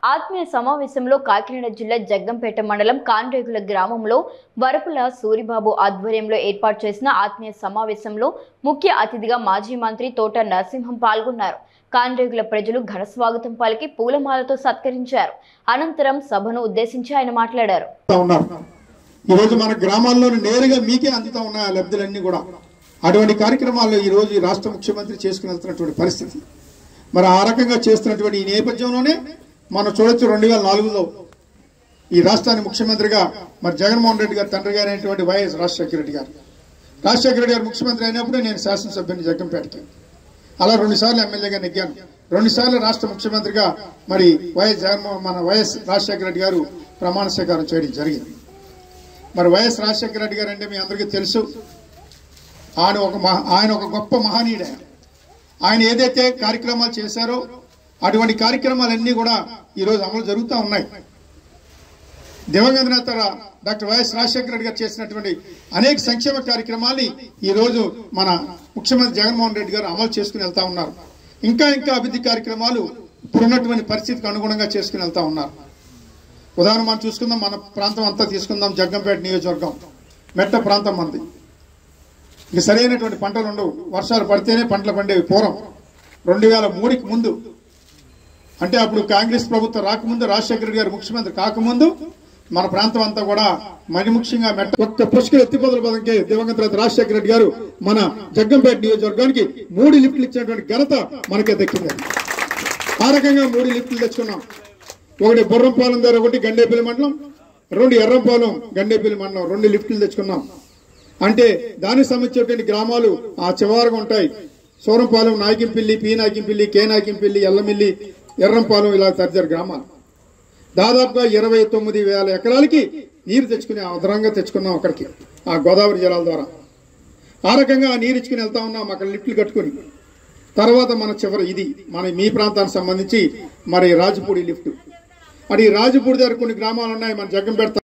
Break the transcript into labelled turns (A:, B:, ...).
A: ఆత్మీయ సమావేశంలో కాకినాడ జిల్లా జగ్గంపేట మండలం కాన్రేగుల గ్రామంలో వరపుల సూరిబాబు ఆధ్వర్యంలో ఏర్పాటు చేసిన ఆత్మీయ సమావేశంలో ముఖ్య అతిథిగా మాజీ మంత్రి తోట నరసింహం పాల్గొన్నారు కాన్రేగుల ప్రజలు ఘన స్వాగతం పలికి పూలమాలతో సత్కరించారు అనంతరం సభను ఉద్దేశించి ఆయన మాట్లాడారు
B: అందుతా ఉన్నారు ఈరోజు మన గ్రామాల్లోని నేరుగా మీకే అందుతా ఉన్నాయి ఆ లబ్ధులన్నీ కూడా అటువంటి కార్యక్రమాల్లో ఈరోజు ఈ రాష్ట్ర ముఖ్యమంత్రి చేసుకుని వెళ్తున్నటువంటి పరిస్థితి మరి ఆ రకంగా చేస్తున్నటువంటి ఈ నేపథ్యంలోనే మనం చూడొచ్చు రెండు వేల నాలుగులో ఈ రాష్ట్రాన్ని ముఖ్యమంత్రిగా మరి జగన్మోహన్ రెడ్డి గారు తండ్రి గారు అయినటువంటి వైఎస్ రాజశేఖర రెడ్డి గారు రాజశేఖర రెడ్డి గారు ముఖ్యమంత్రి అయినప్పుడే నేను శాసనసభ్యుని జగ్గంపేటకి అలా రెండుసార్లు ఎమ్మెల్యేగా నెగ్గాను రెండుసార్లు రాష్ట్ర ముఖ్యమంత్రిగా మరి వైఎస్ జగన్మోహన్ మన వైఎస్ రాజశేఖర రెడ్డి గారు ప్రమాణ స్వీకారం చేయడం జరిగింది మరి వైఎస్ రాజశేఖర రెడ్డి గారు అంటే మీ అందరికీ తెలుసు ఆయన ఒక మహా ఆయన ఒక గొప్ప మహనీయుడు ఆయన ఆయన ఏదైతే కార్యక్రమాలు చేశారో అటువంటి కార్యక్రమాలన్నీ కూడా ఈరోజు అమలు జరుగుతూ ఉన్నాయి దివంగత నేత డాక్టర్ వైఎస్ రాజశేఖర రెడ్డి గారు చేసినటువంటి అనేక సంక్షేమ కార్యక్రమాల్ని ఈ రోజు మన ముఖ్యమంత్రి జగన్మోహన్ రెడ్డి గారు అమలు చేసుకుని వెళ్తా ఉన్నారు ఇంకా ఇంకా అభివృద్ధి కార్యక్రమాలు ఇప్పుడున్నటువంటి పరిస్థితికి అనుగుణంగా చేసుకుని వెళ్తా ఉన్నారు ఉదాహరణ మనం చూసుకుందాం మన ప్రాంతం అంతా తీసుకుందాం జగ్గంపేట నియోజకవర్గం మెట్ట ప్రాంతం మంది ఇక సరైనటువంటి పంటలు ఉండవు వర్షాలు పడితేనే పంటలు పండేవి పూర్వం రెండు వేల మూడుకి ముందు అంటే అప్పుడు కాంగ్రెస్ ప్రభుత్వం రాకముందు రాజశేఖర రెడ్డి గారు ముఖ్యమంత్రి కాకముందు మన ప్రాంతం అంతా కూడా మరి ముఖ్యంగా మెట్ట ఒక్క పుష్కర ఎత్తిపోతల పథకంకి దివంగత నేత రాజశేఖర రెడ్డి గారు మన జగ్గంపేట నియోజకవర్గానికి మూడు లిఫ్ట్లు ఇచ్చినటువంటి ఘనత మనకే దక్కింది ఆ రకంగా మూడు లిఫ్ట్లు తెచ్చుకున్నాం ఒకటి బుర్రంపాలెం దగ్గర ఒకటి గండేపల్లి మండలం రెండు ఎర్రంపాలెం గండేపల్లి మండలం రెండు లిఫ్ట్లు తెచ్చుకున్నాం అంటే దానికి సంబంధించినటువంటి గ్రామాలు ఆ చివరగా ఉంటాయి సూరంపాలెం నాయకింపిల్లి పి నాయకింపిల్లి కే నాయకింపిల్లి ఎల్లమిల్లి ఎర్రంపాలెం ఇలా తదితర గ్రామాలు దాదాపుగా ఇరవై తొమ్మిది వేల ఎకరాలకి నీరు తెచ్చుకుని అదనంగా తెచ్చుకున్నాం అక్కడికి ఆ గోదావరి జలాల ద్వారా ఆ రకంగా ఆ నీరు ఇచ్చుకుని వెళ్తా ఉన్నాం అక్కడ లిఫ్ట్లు కట్టుకుని తర్వాత మన చివరి ఇది మన మీ ప్రాంతానికి సంబంధించి మరి రాజపూడి లిఫ్ట్ మరి ఈ రాజపూడి దగ్గర కొన్ని గ్రామాలు ఉన్నాయి మన జగ్గంపేట